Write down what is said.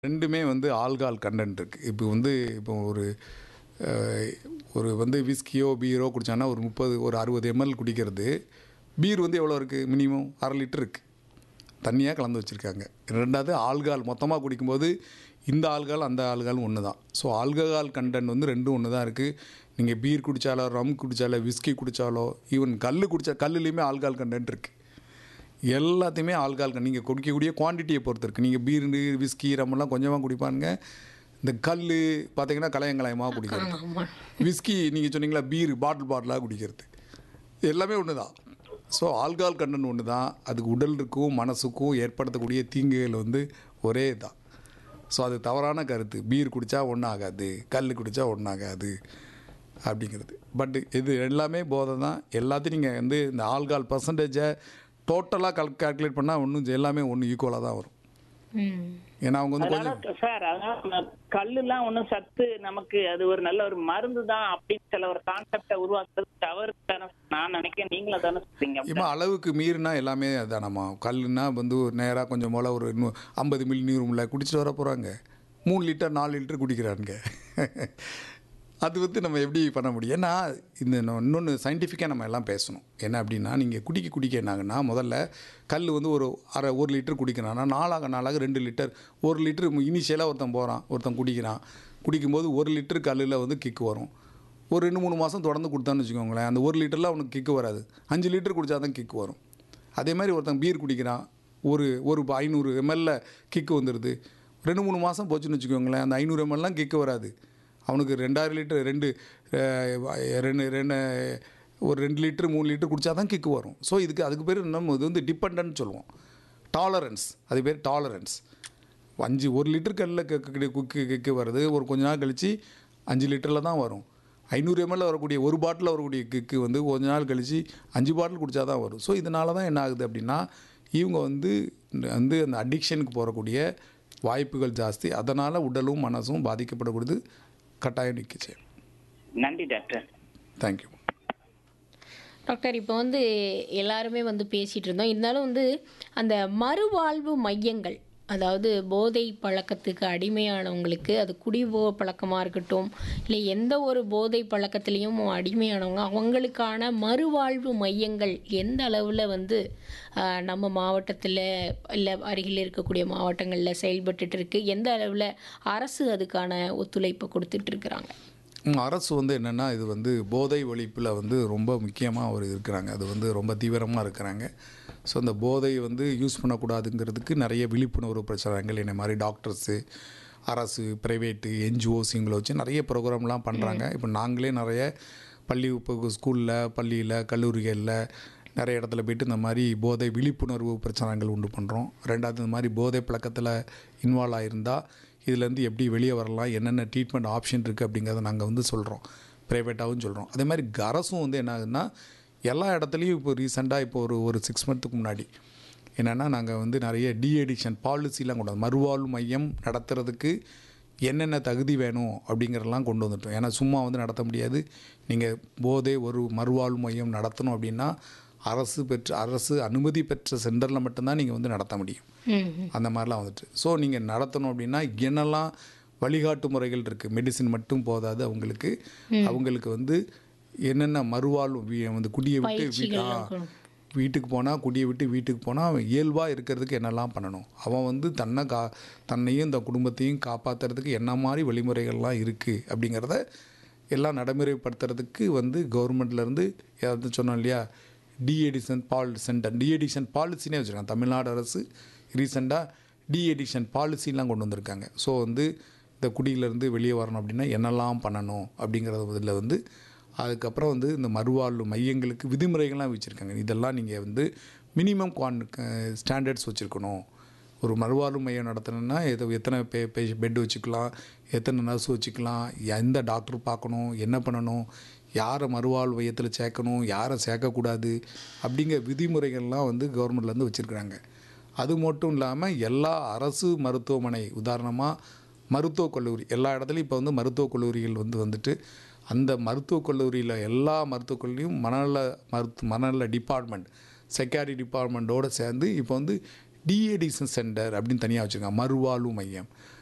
ரெண்டுமே வந்து alcohol content இருக்குது இப்போ வந்து இப்போ ஒரு அஹ், ஒரு வந்து விஸ்கியோ பீரோ குடித்தான்னா ஒரு முப்பது ஒரு அறுபது எம்எல் குடிக்கிறது பீர் வந்து எவ்வளோ இருக்குது மினிமம் அரை லிட்டர் இருக்குது தண்ணியாக கலந்து வச்சுருக்காங்க ரெண்டாவது ஆல்கால் மொத்தமாக குடிக்கும்போது இந்த ஆல்கால் அந்த ஆல்கால் ஒன்று தான் ஸோ ஆல்கஹால் கண்டென்ட் வந்து ரெண்டும் ஒன்று தான் இருக்குது நீங்கள் பீர் குடித்தாலோ ரம் குடித்தாலோ விஸ்கி குடித்தாலோ ஈவன் கல் குடித்தா கல்லுலேயுமே ஆல்கால் கண்டென்ட் இருக்குது எல்லாத்தையுமே ஆல்கால் நீங்கள் குடிக்கக்கூடிய குவான்டிட்டியை பொறுத்து இருக்குது நீங்கள் பீர் விஸ்கி ரம்மெல்லாம் கொஞ்சமாக குடிப்பானுங்க இந்த கல் பார்த்தீங்கன்னா கலையங்கலாயமாக குடிக்கிறது ஆமா விஸ்கி நீங்கள் சொன்னீங்களா பீர் பாட்டில் பாட்டிலாக குடிக்கிறது இது எல்லாமே ஒன்று தான் ஸோ ஆல்கால் கண்டென்ட் ஒன்று தான் அதுக்கு உடலுக்கும் மனசுக்கும் ஏற்படுத்தக்கூடிய தீங்குகள் வந்து ஒரே தான் ஸோ அது தவறான கருத்து பீர் குடித்தா ஒன்றும் ஆகாது கல் குடித்தா ஒன்றும் ஆகாது அப்படிங்கிறது பட் இது எல்லாமே போதை தான் எல்லாத்தையும் நீங்கள் வந்து இந்த ஆல்கால் பர்சன்டேஜை டோட்டலாக கல் கால்குலேட் பண்ணால் ஒன்றும் எல்லாமே ஒன்று ஈக்குவலாக தான் வரும் ம் ஏன்னா அவங்க வந்து அதனால கொஞ்சம் சார் அதனால கல்லுலாம் ஒண்ணும் சத்து நமக்கு அது ஒரு நல்ல ஒரு மருந்து தான் அப்படின்னு சில ஒரு கான்செப்டை உருவாக்குறது தவறு தானே நான் நினைக்கிறேன் நீங்களும் தானே சொல்றீங்க இப்போ அளவுக்கு மீறினா எல்லாமே அதானம்மா கல்லுனா வந்து ஒரு நேராக கொஞ்சம் போல் ஒரு இன்னும் ஐம்பது மில்லி நீர் உள்ள குடிச்சிட்டு வர போகிறாங்க மூணு லிட்டர் நாலு லிட்டர் குடிக்கிறானுங்க அது வந்து நம்ம எப்படி பண்ண முடியும் ஏன்னா இந்த இன்னொன்று சயின்டிஃபிக்காக நம்ம எல்லாம் பேசணும் என்ன அப்படின்னா நீங்கள் குடிக்க குடிக்க என்னாகுன்னா முதல்ல கல் வந்து ஒரு அரை ஒரு லிட்டர் குடிக்கிறான்னா நாளாக நாளாக ரெண்டு லிட்டர் ஒரு லிட்டர் இனிஷியலாக ஒருத்தன் போகிறான் ஒருத்தன் குடிக்கிறான் குடிக்கும்போது ஒரு லிட்டர் கல்லில் வந்து கிக்கு வரும் ஒரு ரெண்டு மூணு மாதம் தொடர்ந்து கொடுத்தான்னு வச்சுக்கோங்களேன் அந்த ஒரு லிட்டரில் அவனுக்கு கிக்கு வராது அஞ்சு லிட்டர் குடித்தா தான் கிக்கு வரும் அதே மாதிரி ஒருத்தன் பீர் குடிக்கிறான் ஒரு ஒரு ஐநூறு எம்எல்ல கிக்கு வந்துடுது ரெண்டு மூணு மாதம் போச்சுன்னு வச்சுக்கோங்களேன் அந்த ஐநூறு எம்எல்லாம் கிக்கு வராது அவனுக்கு ரெண்டாயிரம் லிட்டர் ரெண்டு அஹ், ரெண்டு ரெண்டு ஒரு ரெண்டு லிட்டர் மூணு லிட்டர் குடித்தா தான் கிக்கு வரும் ஸோ இதுக்கு அதுக்கு பேர் நம்ம இது வந்து டிபெண்ட் சொல்லுவோம் டாலரன்ஸ் அது பேர் டாலரன்ஸ் அஞ்சு ஒரு லிட்டர் கல்லில் குக்கு கிக்கு வருது ஒரு கொஞ்ச நாள் கழித்து அஞ்சு லிட்டரில் தான் வரும் ஐநூறு எம்எல்ல வரக்கூடிய ஒரு பாட்டில் வரக்கூடிய கிக்கு வந்து கொஞ்ச நாள் கழித்து அஞ்சு பாட்டில் குடித்தா தான் வரும் ஸோ இதனால தான் என்ன ஆகுது அப்படின்னா இவங்க வந்து வந்து அந்த அடிக்ஷனுக்கு போகக்கூடிய வாய்ப்புகள் ஜாஸ்தி அதனால் உடலும் மனசும் பாதிக்கப்படக்கூடியது கட்டாயம் நிற்கிச்சு நன்றி டாக்டர் தேங்க்யூ டாக்டர் இப்போ வந்து எல்லாருமே வந்து பேசிகிட்டு இருந்தோம் இருந்தாலும் வந்து அந்த மறுவாழ்வு மையங்கள் அதாவது போதை பழக்கத்துக்கு அடிமையானவங்களுக்கு அது குடிபோ பழக்கமாக இருக்கட்டும் இல்லை எந்த ஒரு போதை பழக்கத்துலேயும் அடிமையானவங்க அவங்களுக்கான மறுவாழ்வு மையங்கள் எந்த அளவில் வந்து ஆஹ், நம்ம மாவட்டத்தில் இல்லை அருகில் இருக்கக்கூடிய மாவட்டங்களில் செயல்பட்டுட்டு இருக்கு எந்த அளவில் அரசு அதுக்கான ஒத்துழைப்பை கொடுத்துட்டு இருக்கிறாங்க ம், அரசு வந்து என்னென்னா இது வந்து போதை ஒழிப்பில் வந்து ரொம்ப முக்கியமாக ஒரு இருக்கிறாங்க அது வந்து ரொம்ப தீவிரமாக இருக்கிறாங்க ஸோ அந்த போதை வந்து யூஸ் பண்ணக்கூடாதுங்கிறதுக்கு நிறைய விழிப்புணர்வு பிரச்சாரங்கள் என்ன மாதிரி டாக்டர்ஸு அரசு ப்ரைவேட்டு என்ஜிஓஸ் இவங்களை வச்சு நிறைய ப்ரோக்ராம்லாம் பண்ணுறாங்க இப்போ நாங்களே நிறைய பள்ளி இப்போ ஸ்கூலில் பள்ளியில் கல்லூரிகளில் நிறைய இடத்துல போயிட்டு இந்த மாதிரி போதை விழிப்புணர்வு பிரச்சாரங்கள் உண்டு பண்ணுறோம் ரெண்டாவது இந்த மாதிரி போதை பழக்கத்தில் இன்வால்வ் ஆகியிருந்தால் இதுலேருந்து எப்படி வெளியே வரலாம் என்னென்ன ட்ரீட்மெண்ட் ஆப்ஷன் இருக்குது அப்படிங்கிறத நாங்கள் வந்து சொல்கிறோம் ப்ரைவேட்டாகவும் சொல்கிறோம் அதே மாதிரி அரசும் வந்து என்ன ஆகுதுன்னா எல்லா இடத்துலையும் இப்போ ரீசெண்டாக இப்போ ஒரு ஒரு சிக்ஸ் மந்த்துக்கு முன்னாடி என்னென்னா நாங்கள் வந்து நிறைய டிஎடிக்ஷன் பாலிசிலாம் கொண்டு வந்து மறுவாழ்வு மையம் நடத்துறதுக்கு என்னென்ன தகுதி வேணும் அப்படிங்கிறதெல்லாம் கொண்டு வந்துட்டோம் ஏன்னா சும்மா வந்து நடத்த முடியாது நீங்கள் போதே ஒரு மறுவாழ்வு மையம் நடத்தணும் அப்படின்னா அரசு பெற்ற அரசு அனுமதி பெற்ற சென்டரில் மட்டும்தான் நீங்கள் வந்து நடத்த முடியும் ம் அந்த மாதிரிலாம் வந்துட்டு ஸோ நீங்கள் நடத்தணும் அப்படின்னா என்னெல்லாம் வழிகாட்டு முறைகள் இருக்குது மெடிசின் மட்டும் போதாது அவங்களுக்கு அவங்களுக்கு வந்து என்னென்ன மறுவாழ்வு வீ- வந்து குடியை விட்டு வீ- பயிற்சிகள் ஆ, இருக்கணும். வீட்டுக்கு போனால் குடியை விட்டு வீட்டுக்கு போனால் அவன் இயல்பாக இருக்கிறதுக்கு என்னெல்லாம் பண்ணணும் அவன் வந்து தன்னை கா தன்னையும் இந்த குடும்பத்தையும் காப்பாற்றுறதுக்கு என்ன மாதிரி வழிமுறைகள்லாம் இருக்குது அப்படிங்கிறத எல்லாம் நடைமுறைப்படுத்துறதுக்கு வந்து கவர்மெண்ட்லேருந்து ஏதாவது சொன்னோம் இல்லையா டிஎடிஷன் பால் சென்டர் டிஎடிஷன் பாலிசினே வச்சுருக்காங்க தமிழ்நாடு அரசு ரீசெண்டாக டிஎடிஷன் பாலிசிலாம் கொண்டு வந்திருக்காங்க ஸோ வந்து இந்த குடியிலேருந்து வெளியே வரணும் அப்படின்னா என்னெல்லாம் பண்ணணும் அப்படிங்கிறது இதில் வந்து அதுக்கப்புறம் வந்து இந்த மறுவாழ்வு மையங்களுக்கு விதிமுறைகள்லாம் வச்சுருக்காங்க இதெல்லாம் நீங்கள் வந்து மினிமம் குவான் ஸ்டாண்டர்ட்ஸ் வச்சுருக்கணும் ஒரு மறுவாழ்வு மையம் நடத்தணும்னா எது எத்தனை பே பே பெட் வச்சுக்கலாம் எத்தனை நர்ஸ் வச்சுக்கலாம் எந்த டாக்டர் பார்க்கணும் என்ன பண்ணணும் யாரை மறுவாழ்வு மையத்தில் சேர்க்கணும் யாரை சேர்க்கக்கூடாது அப்படிங்கிற விதிமுறைகள்லாம் வந்து கவர்மெண்ட்லேருந்து வச்சுருக்குறாங்க அது மட்டும் இல்லாமல் எல்லா அரசு மருத்துவமனை உதாரணமாக மருத்துவக் கல்லூரி எல்லா இடத்துலையும் இப்போ வந்து மருத்துவக் கல்லூரிகள் வந்து வந்துட்டு அந்த மருத்துவக் கல்லூரியில் எல்லா மருத்துவக் கல்லூரியும் மனநல மருத்து மனநல டிபார்ட்மெண்ட் செக்யூரிட்டி டிபார்ட்மெண்ட்டோடு சேர்ந்து இப்போ வந்து டிஏடிசன் சென்டர் அப்படின்னு தனியாக வச்சுருக்காங்க மறுவாழ்வு மையம்